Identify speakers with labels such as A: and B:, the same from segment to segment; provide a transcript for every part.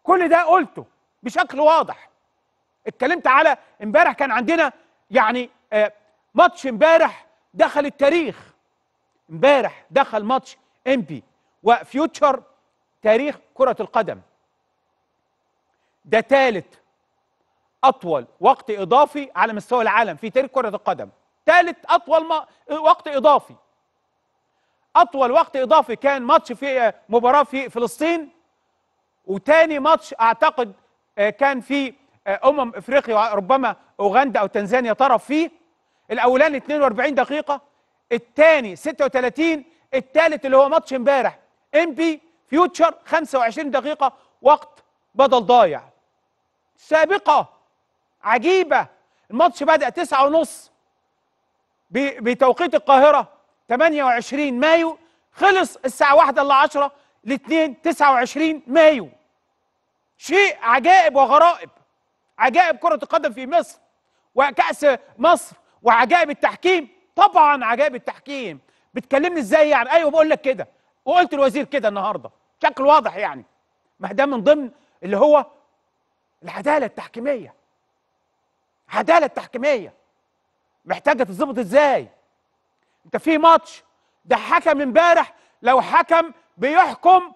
A: كل ده قلته بشكل واضح اتكلمت على امبارح كان عندنا يعني آه ماتش امبارح دخل التاريخ امبارح دخل ماتش ام بي وفيوتشر تاريخ كرة القدم ده ثالث أطول وقت إضافي على مستوى العالم في تاريخ كرة القدم ثالث أطول ما وقت إضافي أطول وقت إضافي كان ماتش في مباراة في فلسطين وتاني ماتش أعتقد كان في أمم إفريقيا ربما أوغندا أو تنزانيا طرف فيه الأولاني 42 دقيقة الثاني 36 الثالث اللي هو ماتش امبارح ام بي فيوتشر 25 دقيقة وقت بدل ضايع سابقة عجيبة الماتش بدأ تسعة ونص بتوقيت القاهرة 28 مايو خلص الساعة واحدة إلا 10 الاثنين 29 مايو شيء عجائب وغرائب عجائب كرة القدم في مصر وكأس مصر وعجائب التحكيم طبعا عجائب التحكيم بتكلمني ازاي يعني ايوه بقول لك كده وقلت الوزير كده النهارده بشكل واضح يعني ما ده من ضمن اللي هو العداله التحكيميه العداله التحكيميه محتاجه تتظبط ازاي انت في ماتش ده حكم امبارح لو حكم بيحكم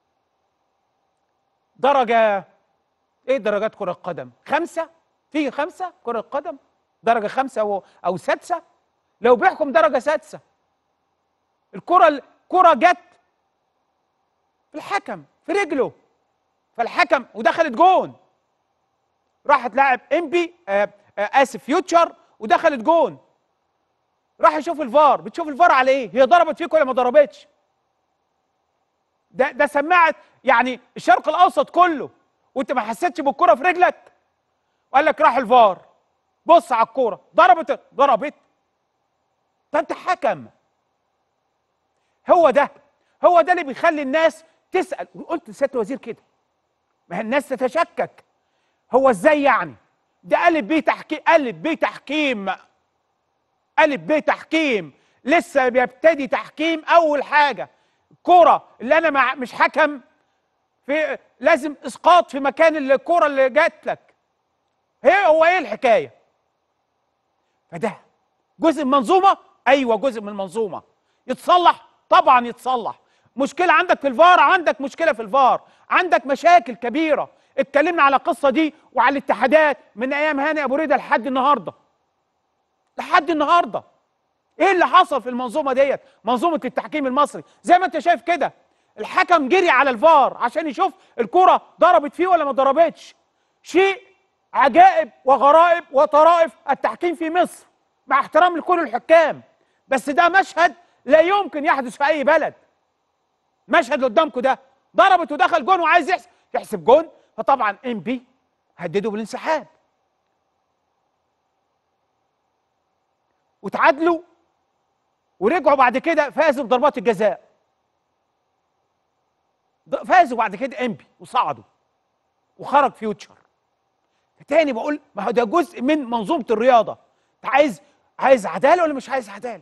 A: درجه ايه درجات كره القدم خمسه في خمسه كره القدم درجه خمسه او, أو سادسه لو بيحكم درجه سادسه الكره الكره جت في الحكم في رجله فالحكم ودخلت جون راحت لاعب انبي آه آه اسف فيوتشر ودخلت جون راح يشوف الفار بتشوف الفار على ايه هي ضربت فيك ولا ما ضربتش ده ده سماعه يعني الشرق الاوسط كله وانت ما حسيتش بالكره في رجلك وقال لك راح الفار بص على الكوره ضربت ضربت ده انت حكم هو ده هو ده اللي بيخلي الناس تسال وقلت لسياده الوزير كده ما هي الناس تتشكك هو ازاي يعني ده قلب بيه تحكيم قلب بيه تحكيم قلب بيه تحكيم لسه بيبتدي تحكيم اول حاجه كرة اللي انا مع مش حكم في لازم اسقاط في مكان الكرة اللي جات لك هي هو ايه الحكايه فده جزء من منظومه ايوه جزء من المنظومه يتصلح طبعا يتصلح مشكله عندك في الفار عندك مشكله في الفار عندك مشاكل كبيره اتكلمنا على القصه دي وعلى الاتحادات من ايام هاني ابو ريده لحد النهارده لحد النهارده ايه اللي حصل في المنظومه ديت منظومه التحكيم المصري زي ما انت شايف كده الحكم جري على الفار عشان يشوف الكره ضربت فيه ولا ما ضربتش شيء عجائب وغرائب وطرائف التحكيم في مصر مع احترام لكل الحكام بس ده مشهد لا يمكن يحدث في اي بلد مشهد اللي قدامكم ده ضربت ودخل جون وعايز يحسب يحسب جون فطبعا ام بي هددوا بالانسحاب وتعادلوا ورجعوا بعد كده فازوا بضربات الجزاء فازوا بعد كده ام بي وصعدوا وخرج فيوتشر تاني بقول ما هو ده جزء من منظومه الرياضه انت عايز عايز عداله ولا مش عايز عداله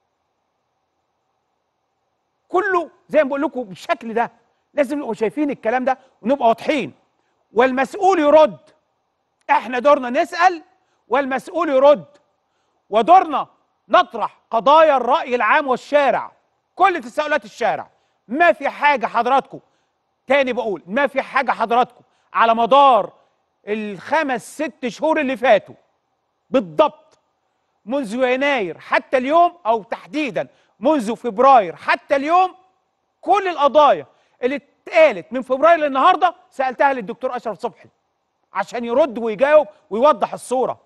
A: كله زي ما بقول لكم بالشكل ده لازم نبقوا شايفين الكلام ده ونبقى واضحين والمسؤول يرد احنا دورنا نسال والمسؤول يرد ودورنا نطرح قضايا الراي العام والشارع كل تساؤلات الشارع ما في حاجه حضراتكم تاني بقول ما في حاجه حضراتكم على مدار الخمس ست شهور اللي فاتوا بالضبط منذ يناير حتى اليوم او تحديدا منذ فبراير حتى اليوم كل القضايا اللي اتقالت من فبراير للنهارده سالتها للدكتور اشرف صبحي عشان يرد ويجاوب ويوضح الصوره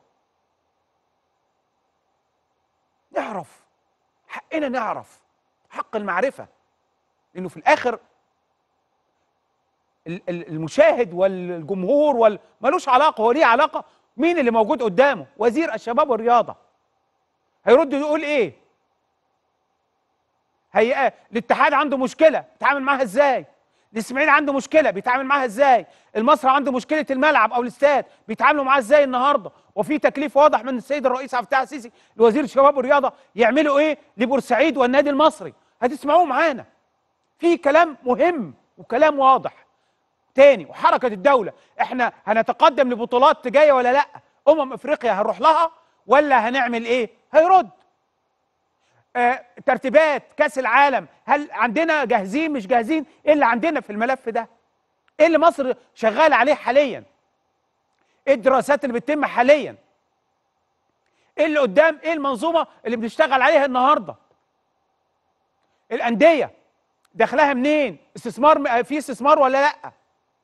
A: نعرف حقنا نعرف حق المعرفه لانه في الاخر المشاهد والجمهور وال... ملوش علاقه هو ليه علاقه مين اللي موجود قدامه وزير الشباب والرياضه هيرد يقول ايه هي الاتحاد عنده مشكله بيتعامل معاها ازاي الاسماعيلي عنده مشكله بيتعامل معاها ازاي المصري عنده مشكله الملعب او الاستاد بيتعاملوا معاها ازاي النهارده وفي تكليف واضح من السيد الرئيس عبد الفتاح السيسي لوزير الشباب والرياضه يعملوا ايه لبورسعيد والنادي المصري هتسمعوه معانا في كلام مهم وكلام واضح تاني وحركه الدوله احنا هنتقدم لبطولات جايه ولا لا امم افريقيا هنروح لها ولا هنعمل ايه هيرد آه ترتيبات كاس العالم هل عندنا جاهزين مش جاهزين ايه اللي عندنا في الملف ده ايه اللي مصر شغاله عليه حاليا ايه الدراسات اللي بتتم حاليا ايه اللي قدام ايه المنظومه اللي بنشتغل عليها النهارده الانديه دخلها منين استثمار في استثمار ولا لا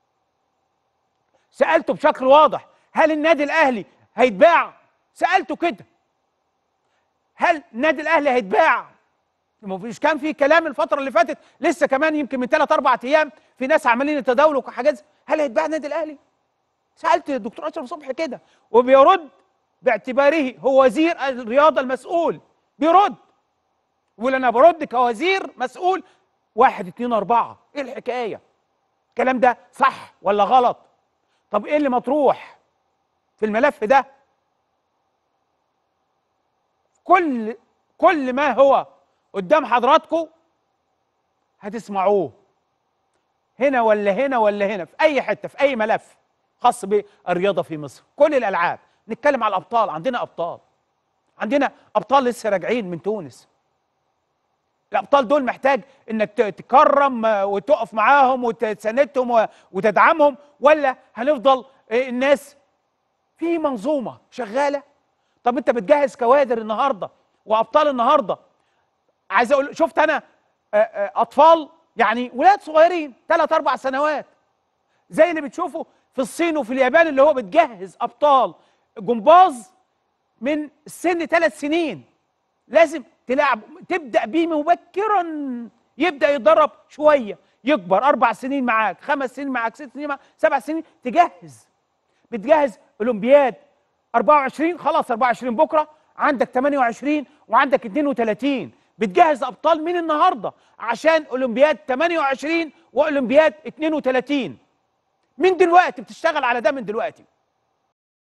A: سالته بشكل واضح هل النادي الاهلي هيتباع سالته كده هل النادي الاهلي هيتباع مش كان في كلام الفتره اللي فاتت لسه كمان يمكن من ثلاث اربع ايام في ناس عمالين يتداولوا وحاجات هل هيتباع النادي الاهلي سالت الدكتور اشرف صبحي كده وبيرد باعتباره هو وزير الرياضه المسؤول بيرد يقول انا برد كوزير مسؤول واحد اتنين اربعه ايه الحكايه الكلام ده صح ولا غلط طب ايه اللي مطروح في الملف ده كل كل ما هو قدام حضراتكم هتسمعوه هنا ولا هنا ولا هنا في اي حته في اي ملف خاص بالرياضه في مصر كل الالعاب نتكلم على الابطال عندنا ابطال عندنا ابطال لسه راجعين من تونس الابطال دول محتاج انك تكرم وتقف معاهم وتساندهم وتدعمهم ولا هنفضل الناس في منظومه شغاله طب انت بتجهز كوادر النهارده وابطال النهارده عايز اقول شفت انا اطفال يعني ولاد صغيرين ثلاث اربع سنوات زي اللي بتشوفه في الصين وفي اليابان اللي هو بتجهز ابطال جمباز من سن ثلاث سنين لازم تلعب تبدا بيه مبكرا يبدا يتدرب شويه يكبر اربع سنين معاك خمس سنين معاك ست سنين معاك سبع سنين تجهز بتجهز اولمبياد 24 خلاص 24 بكره عندك 28 وعندك 32 بتجهز ابطال من النهارده عشان اولمبياد 28 واولمبياد 32 من دلوقتي بتشتغل على ده من دلوقتي